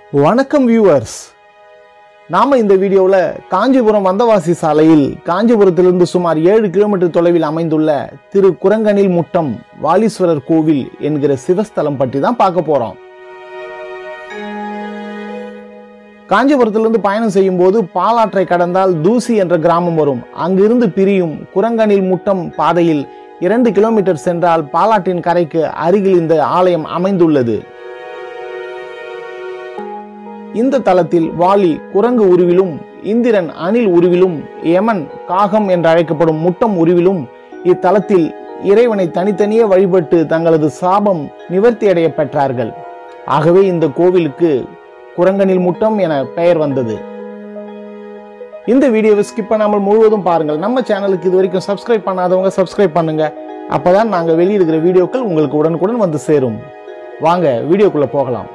வணக்கம் வியூவர்ஸ் நாம இந்த வீடியோவில் காஞ்சிபுரம் வந்தவாசி சாலையில் காஞ்சிபுரத்திலிருந்து சுமார் ஏழு கிலோமீட்டர் தொலைவில் அமைந்துள்ள திரு குரங்கனில் முட்டம் வாலீஸ்வரர் கோவில் என்கிற சிவஸ்தலம் பற்றி தான் பார்க்க போறோம் காஞ்சிபுரத்திலிருந்து பயணம் செய்யும் போது பாலாற்றை கடந்தால் தூசி என்ற கிராமம் வரும் அங்கிருந்து பிரியும் குரங்கனில் முட்டம் பாதையில் இரண்டு கிலோமீட்டர் சென்றால் பாலாற்றின் கரைக்கு அருகில் இந்த ஆலயம் அமைந்துள்ளது இந்த தலத்தில் வாலி குரங்கு உருவிலும் இந்திரன் அணில் உருவிலும் யமன் காகம் என்று அழைக்கப்படும் முட்டம் உருவிலும் இத்தலத்தில் இறைவனை தனித்தனியே வழிபட்டு தங்களது சாபம் நிவர்த்தி அடைய பெற்றார்கள் ஆகவே இந்த கோவிலுக்கு குரங்கனில் முட்டம் என பெயர் வந்தது இந்த வீடியோவை ஸ்கிப் பண்ணாமல் முழுவதும் பாருங்கள் நம்ம சேனலுக்கு இது வரைக்கும் சப்ஸ்கிரைப் பண்ணாதவங்க சப்ஸ்கிரைப் பண்ணுங்க அப்பதான் நாங்க வெளியிடுகிற வீடியோக்கள் உங்களுக்கு உடனுக்குடன் வந்து சேரும் வாங்க வீடியோக்குள்ள போகலாம்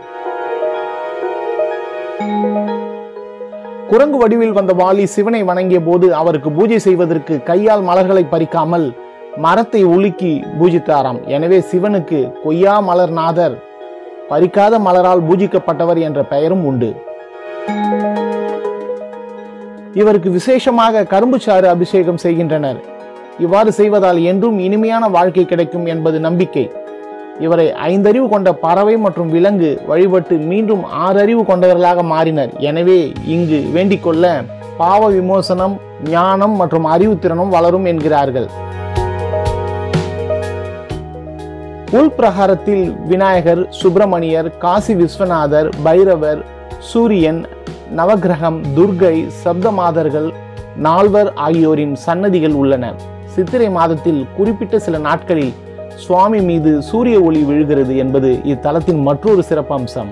குரங்கு வடிவில் வந்த வாலி சிவனை வணங்கிய போது அவருக்கு பூஜை செய்வதற்கு கையால் மலர்களை பறிக்காமல் மரத்தை உலுக்கி பூஜித்தாராம் எனவே சிவனுக்கு கொய்யா மலர் நாதர் பறிக்காத மலரால் பூஜிக்கப்பட்டவர் என்ற பெயரும் உண்டு இவருக்கு விசேஷமாக கரும்புச்சாறு அபிஷேகம் செய்கின்றனர் இவ்வாறு செய்வதால் என்றும் இனிமையான வாழ்க்கை கிடைக்கும் என்பது நம்பிக்கை இவரை ஐந்தறிவு கொண்ட பறவை மற்றும் விலங்கு வழிபட்டு மீண்டும் ஆறறிவு கொண்டவர்களாக மாறினர் எனவே இங்கு வேண்டிக் கொள்ள பாவ விமோசனம் ஞானம் மற்றும் அறிவுத்திறனும் வளரும் என்கிறார்கள் உள் பிரகாரத்தில் விநாயகர் சுப்பிரமணியர் காசி விஸ்வநாதர் பைரவர் சூரியன் நவகிரகம் துர்கை சப்தமாதர்கள் நால்வர் ஆகியோரின் சன்னதிகள் உள்ளன சித்திரை மாதத்தில் குறிப்பிட்ட சில நாட்களில் சுவாமி மீது சூரிய ஒளி விழுகிறது என்பது இத்தலத்தின் மற்றொரு சிறப்பம்சம்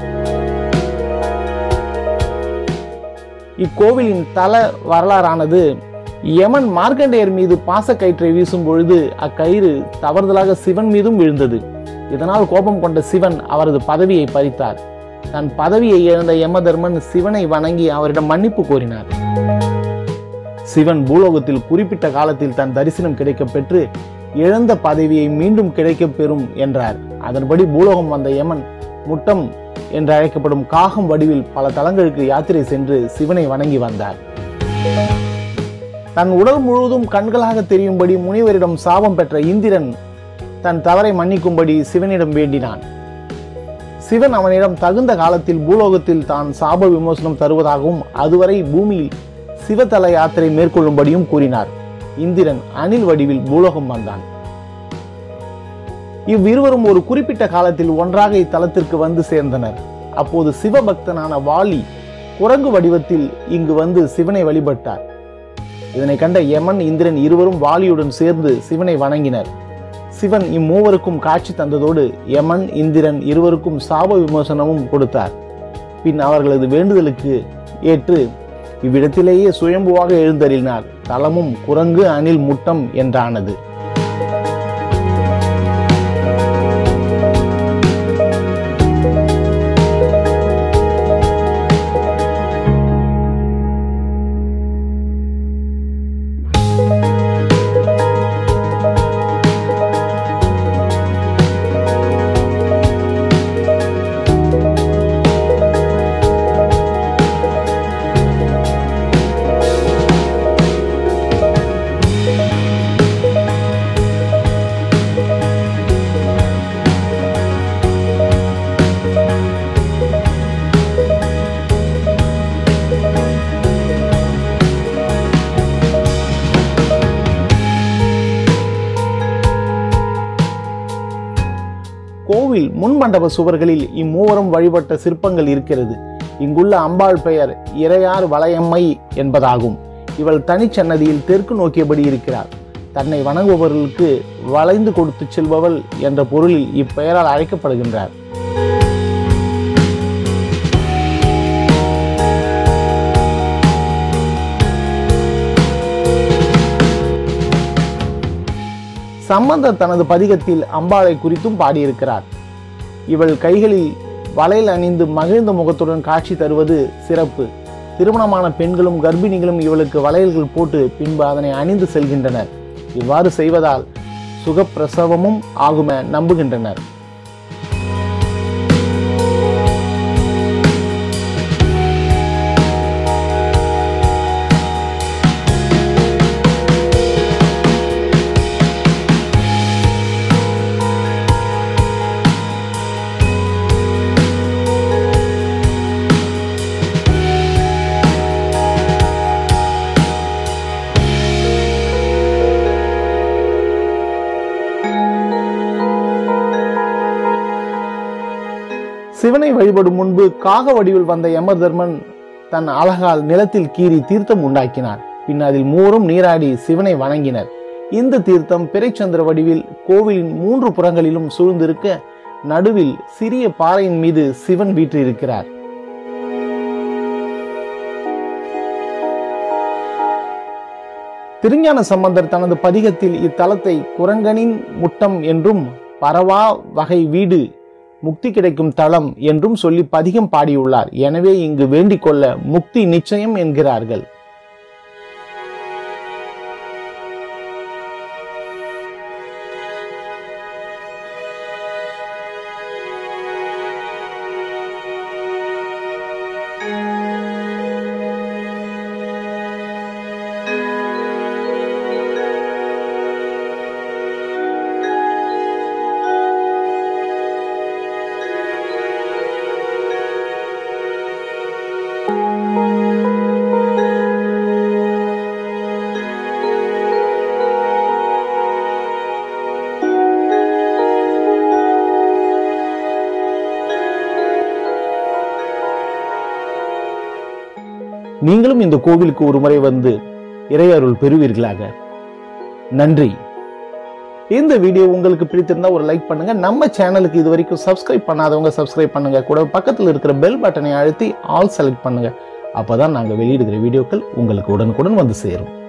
இக்கோவிலின் தல வரலாறானது யமன் மார்க்கண்டேயர் மீது பாசக்கயிற்றை வீசும் பொழுது அக்கயிறு தவறுதலாக சிவன் மீதும் விழுந்தது இதனால் கோபம் கொண்ட சிவன் அவரது பதவியை பறித்தார் தன் பதவியை இழந்த யமதர்மன் சிவனை வணங்கி அவரிடம் மன்னிப்பு கோரினார் சிவன் பூலோகத்தில் குறிப்பிட்ட காலத்தில் தன் தரிசனம் கிடைக்க பெற்று இழந்த பதவியை மீண்டும் கிடைக்கப் பெறும் என்றார் அதன்படி பூலோகம் வந்த யமன் முட்டம் என்று அழைக்கப்படும் காகம் வடிவில் பல தலங்களுக்கு யாத்திரை சென்று சிவனை வணங்கி வந்தார் தன் உடல் முழுவதும் கண்களாக தெரியும்படி முனிவரிடம் சாபம் பெற்ற இந்திரன் தன் தவறை மன்னிக்கும்படி சிவனிடம் வேண்டினான் சிவன் அவனிடம் தகுந்த காலத்தில் பூலோகத்தில் தான் சாப விமோசனம் தருவதாகவும் அதுவரை பூமியில் சிவதல யாத்திரை மேற்கொள்ளும்படியும் கூறினார் இந்திரன் அணில் வடிவில் பூலோகம் வந்தான் இவ்விருவரும் ஒரு குறிப்பிட்ட காலத்தில் ஒன்றாக இத்தலத்திற்கு வந்து சேர்ந்தனர் அப்போது சிவபக்தனான வாலி குரங்கு வடிவத்தில் இங்கு வந்து சிவனை வழிபட்டார் இதனை கண்ட யமன் இந்திரன் இருவரும் வாலியுடன் சேர்ந்து சிவனை வணங்கினர் சிவன் இம்மூவருக்கும் காட்சி தந்ததோடு யமன் இந்திரன் இருவருக்கும் சாப விமோசனமும் கொடுத்தார் பின் அவர்களது வேண்டுதலுக்கு ஏற்று இவ்விடத்திலேயே சுயம்புவாக எழுந்தருளினார் தலமும் குரங்கு அணில் முட்டம் என்றானது கோவில் முன்மண்டப சுவர்களில் இம்மூவரும் வழிபட்ட சிற்பங்கள் இருக்கிறது இங்குள்ள அம்பாள் பெயர் இறையார் வளையம்மை என்பதாகும் இவள் தனிச்சன்னதியில் தெற்கு நோக்கியபடி இருக்கிறார் தன்னை வணங்குபவர்களுக்கு வளைந்து கொடுத்து செல்பவள் என்ற பொருளில் இப்பெயரால் அழைக்கப்படுகின்றார் சம்பந்தர் தனது பதிகத்தில் அம்பாளை குறித்தும் பாடியிருக்கிறார் இவள் கைகளில் வளையல் அணிந்து மகிழ்ந்த முகத்துடன் காட்சி தருவது சிறப்பு திருமணமான பெண்களும் கர்ப்பிணிகளும் இவளுக்கு வளையல்கள் போட்டு பின்பு அதனை அணிந்து செல்கின்றனர் இவ்வாறு செய்வதால் சுகப்பிரசவமும் ஆகுமென நம்புகின்றனர் சிவனை வழிபடும் முன்பு காக வடிவில் வந்த யமதர்மன் தன் அழகால் நிலத்தில் கீறி தீர்த்தம் உண்டாக்கினார் பின் அதில் மூவரும் நீராடி சிவனை வணங்கினர் இந்த தீர்த்தம் பிறைச்சந்திர வடிவில் கோவிலின் மூன்று புறங்களிலும் சூழ்ந்திருக்க நடுவில் சிறிய பாறையின் மீது சிவன் வீற்றிருக்கிறார் திருஞான சம்பந்தர் தனது பதிகத்தில் இத்தலத்தை குரங்கனின் முட்டம் என்றும் பரவா வகை வீடு முக்தி கிடைக்கும் தலம் என்றும் சொல்லி பதிகம் பாடியுள்ளார் எனவே இங்கு வேண்டிக் கொள்ள முக்தி நிச்சயம் என்கிறார்கள் நீங்களும் இந்த கோவிலுக்கு ஒரு முறை வந்து இறையருள் பெறுவீர்களாக நன்றி இந்த வீடியோ உங்களுக்கு பிடித்திருந்தா ஒரு லைக் பண்ணுங்க நம்ம சேனலுக்கு இது வரைக்கும் சப்ஸ்கிரைப் பண்ணாதவங்க சப்ஸ்கிரைப் பண்ணுங்க கூட பக்கத்தில் இருக்கிற பெல் பட்டனை அழுத்தி ஆல் செலக்ட் பண்ணுங்க அப்பதான் நாங்க வெளியிடுகிற வீடியோக்கள் உங்களுக்கு உடனுக்குடன் வந்து சேரும்